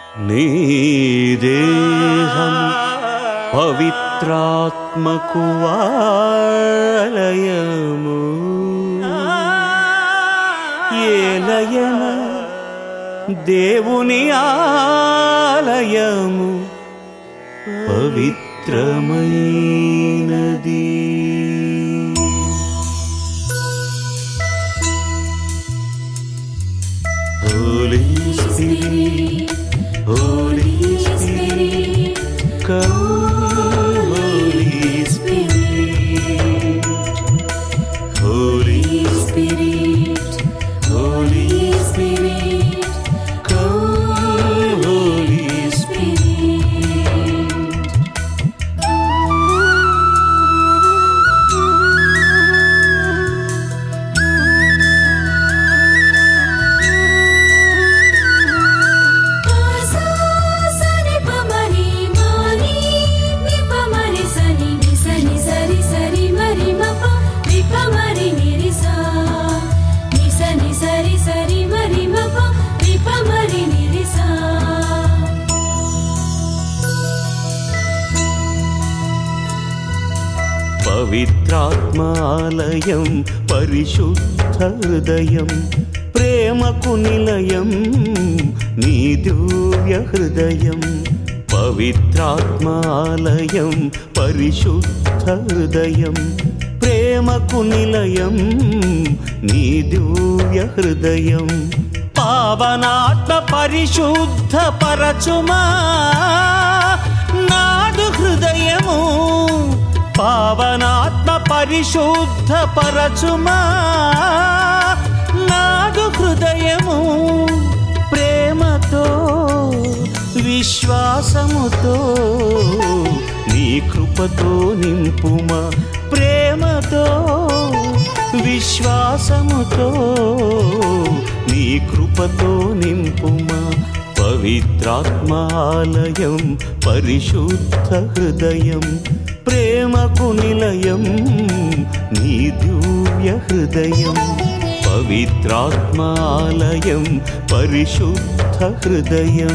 నీ దేహం పవిత్రాత్మకు ఆలయము ఏలయన దేవుని ఆలయము పవిత్రమైనది Holy Spirit, Holy Spirit, come, Holy Spirit, Holy Spirit, Holy Spirit, come, Holy Spirit. ఆసా సని పమరి మాని ని పమరి సని ని సని సరి సరి మరి మప ని పమరి నిరిసా ని సని సరి సరి మరి మప ని పమరి నిరిసా పవిత్రాత్మాలయం పరిశుద్ధ హృదయం ప్రేమకు నిలయం నీ దివ్య హృదయం పవిత్రాత్మాలయం పరిశుద్ధ హృదయం ప్రేమకు నిలయం నీ దివ్య హృదయం పావనాత్మ పరిశుద్ధ పరచుమా నాదు హృదయము పావనాత్మ పరిశుద్ధ పరచుమా నాదు హృదయము ప్రేమతో విశ్వాసముతో నీ కృపతో నింపుమా ప్రేమతో విశ్వాసముతో నీ కృపతో నింపుమా పవిత్రాత్మాలయం పరిశుద్ధ హృదయం ప్రేమకు నిలయం నీ దివ్య హృదయం పవిత్రాత్మాలయం పరిశుద్ధ హృదయం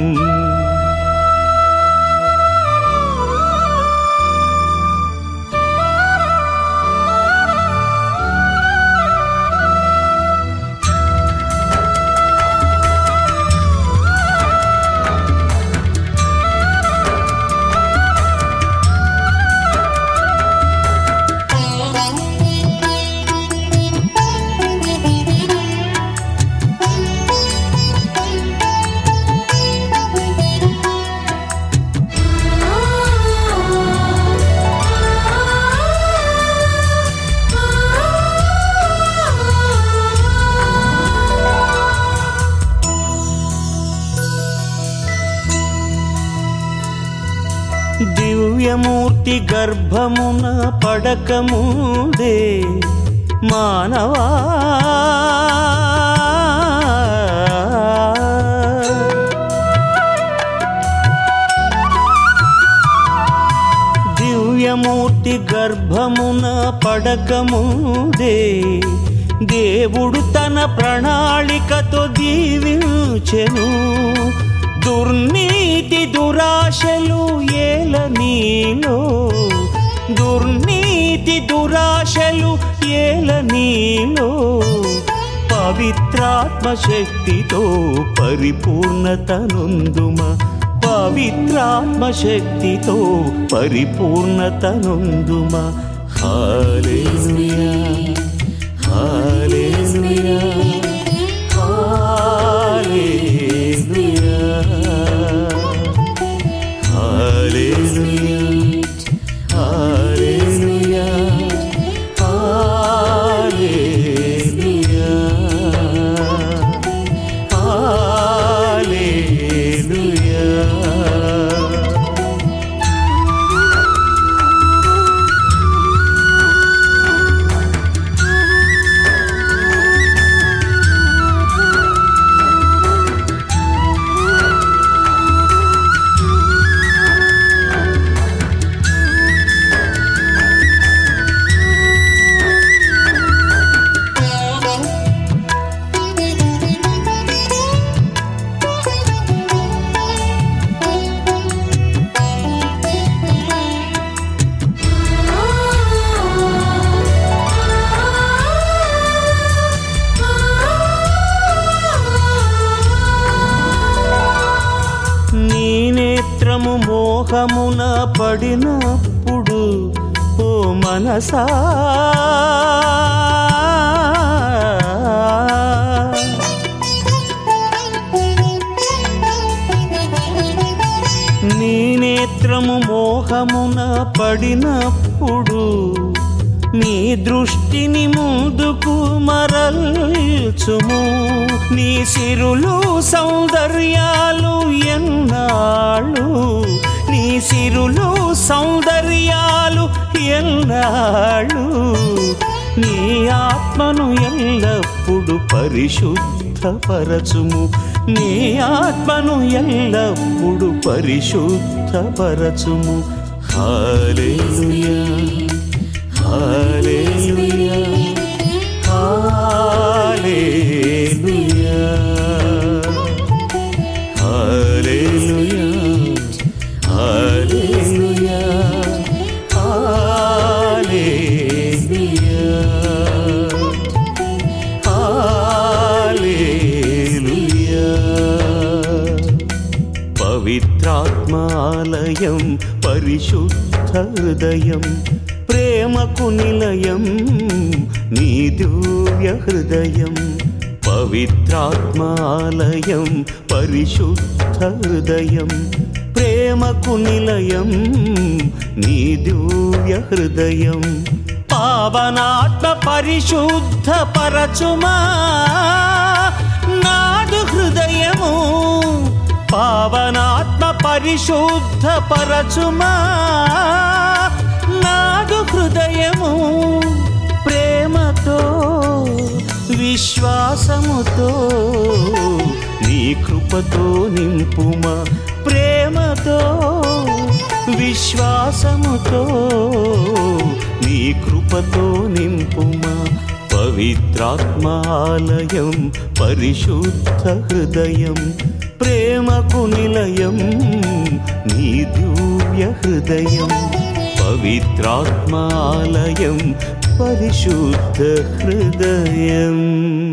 దివ్యమూర్తి గర్భమున పడకముందే మానవా దివ్యమూర్తి గర్భమున పడకముందే దేవుడు తన ప్రణాళికతో దీవించెను దుర్నీతి దురాశలు ఏల నీలో దుర్నీతి దురాశలు ఏల నీలో పవిత్రాత్మ శక్తితో పరిపూర్ణతనుందుమ పవిత్రాత్మ శక్తితో పరిపూర్ణతనుందుమ hallelujah hallelujah hallelujah hallelujah hallelujah hallelujah నేత్రము మోహమున పడినప్పుడు ఓ మనసా నీ నేత్రము మోహమున పడినప్పుడు నీ దృష్టిని ముందుకు మరల్చుము నీ సిరులు సౌందర్యాలు ఎన్నాళ్ళు నీ సిరులు సౌందర్యాలు ఎన్నాళ్ళు నీ ఆత్మను ఎల్లప్పుడు పరిశుద్ధపరచుము నీ ఆత్మను ఎల్లప్పుడు పరిశుద్ధపరచుము hallelujah hallelujah hallelujah hallelujah hallelujah hallelujah hallelujah పవిత్రాత్మాలయం పరిశుద్ధ హృదయం ప్రేమకు నిలయం నీ దివ్య హృదయం పవిత్రాత్మాలయం పరిశుద్ధ హృదయం ప్రేమకు నిలయం నీ దివ్య హృదయం పావనాత్మ పరిశుద్ధ పరచుమా నాదు హృదయము పావనాత్మ పరిశుద్ధ పరచుమా నాదు హృదయము ప్రేమతో విశ్వాసముతో నీ కృపతో నింపుమా ప్రేమతో విశ్వాసముతో నీ కృపతో నింపుమా పవిత్రాత్మాలయం పరిశుద్ధ హృదయం ప్రేమకు నిలయం నీ దివ్య హృదయం పవిత్రాత్మాలయం పరిశుద్ధ హృదయం